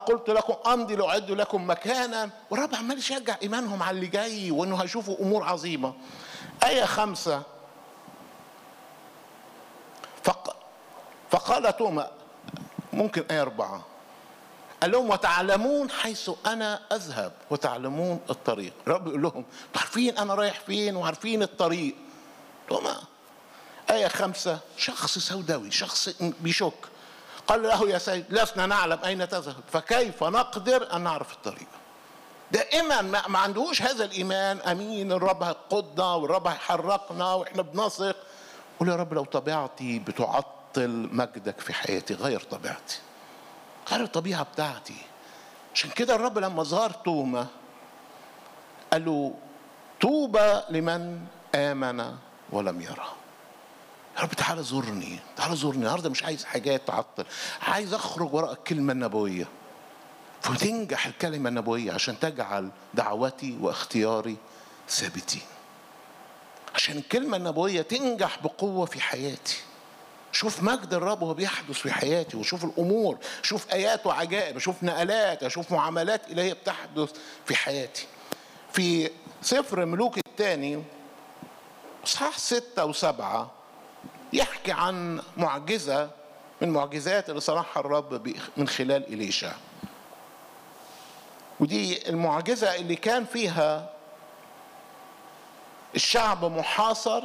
قلت لكم امضي لاعد لكم مكانا والرب عمال يشجع ايمانهم على اللي جاي وانه هيشوفوا امور عظيمه ايه خمسه فق... فقال توما ممكن ايه اربعه قال لهم وتعلمون حيث انا اذهب وتعلمون الطريق الرب يقول لهم عارفين انا رايح فين وعارفين الطريق توما آية خمسة شخص سوداوي شخص بيشك قال له يا سيد لسنا نعلم أين تذهب فكيف نقدر أن نعرف الطريق دائما ما, ما عندهوش هذا الإيمان أمين الرب هيقودنا والرب هيحركنا وإحنا بنثق قول يا رب لو طبيعتي بتعطل مجدك في حياتي غير طبيعتي غير الطبيعة بتاعتي عشان كده الرب لما ظهر توما قال له طوبى لمن آمن ولم يرى يا رب تعالى زورني تعالى زورني النهارده مش عايز حاجات تعطل عايز اخرج وراء الكلمه النبويه فتنجح الكلمه النبويه عشان تجعل دعوتي واختياري ثابتين عشان الكلمه النبويه تنجح بقوه في حياتي شوف مجد الرب وهو بيحدث في حياتي وشوف الامور شوف ايات وعجائب اشوف نقلات اشوف معاملات الهيه بتحدث في حياتي في سفر ملوك الثاني اصحاح ستة وسبعة يحكي عن معجزة من معجزات اللي صنعها الرب من خلال إليشا ودي المعجزة اللي كان فيها الشعب محاصر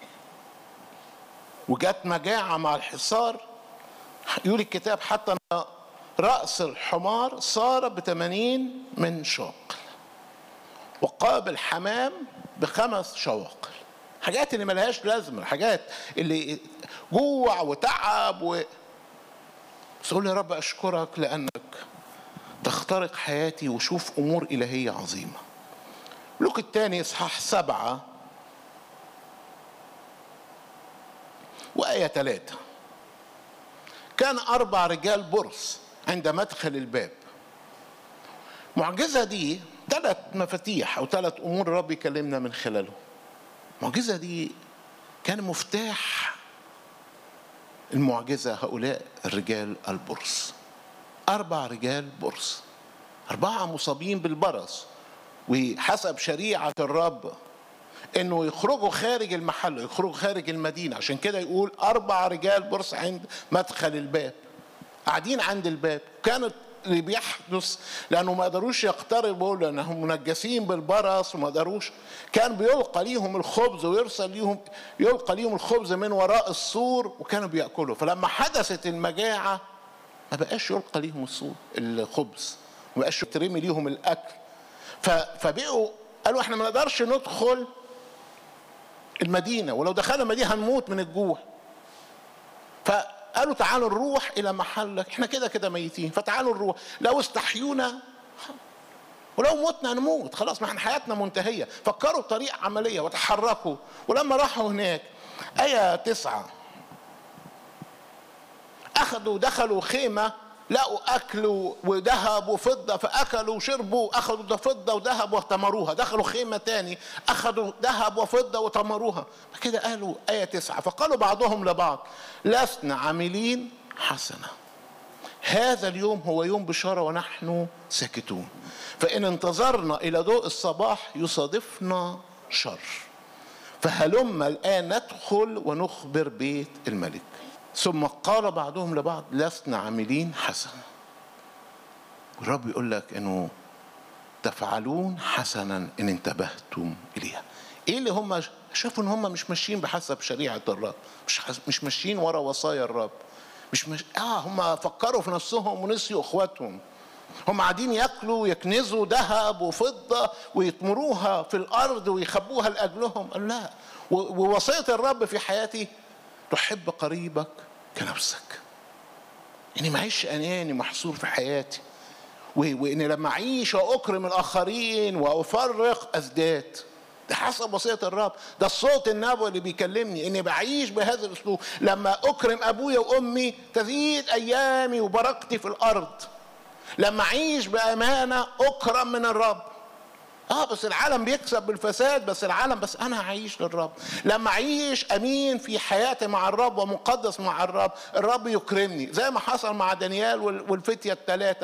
وجت مجاعة مع الحصار يقول الكتاب حتى أن رأس الحمار صار بثمانين من شوق وقابل حمام بخمس شواقل حاجات اللي ملهاش لازمه الحاجات اللي جوع وتعب و بس اقول يا رب اشكرك لانك تخترق حياتي وشوف امور الهيه عظيمه لوك الثاني اصحاح سبعه وآية ثلاثة كان أربع رجال برص عند مدخل الباب معجزة دي ثلاث مفاتيح أو ثلاث أمور الرب يكلمنا من خلالهم المعجزة دي كان مفتاح المعجزة هؤلاء الرجال البرص أربع رجال برص أربعة مصابين بالبرص وحسب شريعة الرب انه يخرجوا خارج المحل يخرجوا خارج المدينة عشان كده يقول أربع رجال برص عند مدخل الباب قاعدين عند الباب كانت اللي بيحدث لانه ما قدروش يقتربوا لانهم منجسين بالبرص وما قدروش كان بيلقى ليهم الخبز ويرسل ليهم يلقى ليهم الخبز من وراء السور وكانوا بياكلوا فلما حدثت المجاعه ما بقاش يلقى ليهم السور الخبز ما بقاش يترمي ليهم الاكل فبقوا قالوا احنا ما نقدرش ندخل المدينه ولو دخلنا المدينه هنموت من الجوع ف قالوا تعالوا نروح الى محلك احنا كده كده ميتين فتعالوا نروح لو استحيونا ولو متنا نموت خلاص ما احنا حياتنا منتهية فكروا بطريقة عملية وتحركوا ولما راحوا هناك آية تسعة أخذوا دخلوا خيمة لقوا أكل وذهب وفضة فأكلوا وشربوا أخذوا فضة وذهب وتمروها دخلوا خيمة تاني أخذوا ذهب وفضة وتمروها كده قالوا آية تسعة فقالوا بعضهم لبعض لسنا عاملين حسنة هذا اليوم هو يوم بشارة ونحن ساكتون فإن انتظرنا إلى ضوء الصباح يصادفنا شر فهلم الآن ندخل ونخبر بيت الملك ثم قال بعضهم لبعض لسنا عاملين حسنا الرب يقول لك انه تفعلون حسنا ان انتبهتم اليها ايه اللي هم شافوا ان هم مش ماشيين بحسب شريعه الرب مش مش ماشيين ورا وصايا الرب مش مش اه هم فكروا في نفسهم ونسيوا اخواتهم هم قاعدين ياكلوا ويكنزوا ذهب وفضه ويطمروها في الارض ويخبوها لاجلهم قال لا ووصيه الرب في حياتي تحب قريبك كنفسك اني معيش اناني محصور في حياتي واني لما اعيش واكرم الاخرين وافرق ازداد ده حسب وصيه الرب ده الصوت النبوي اللي بيكلمني اني بعيش بهذا الاسلوب لما اكرم ابويا وامي تزيد ايامي وبركتي في الارض لما اعيش بامانه اكرم من الرب اه بس العالم بيكسب بالفساد بس العالم بس انا هعيش للرب لما اعيش امين في حياتي مع الرب ومقدس مع الرب الرب يكرمني زي ما حصل مع دانيال والفتيه الثلاثه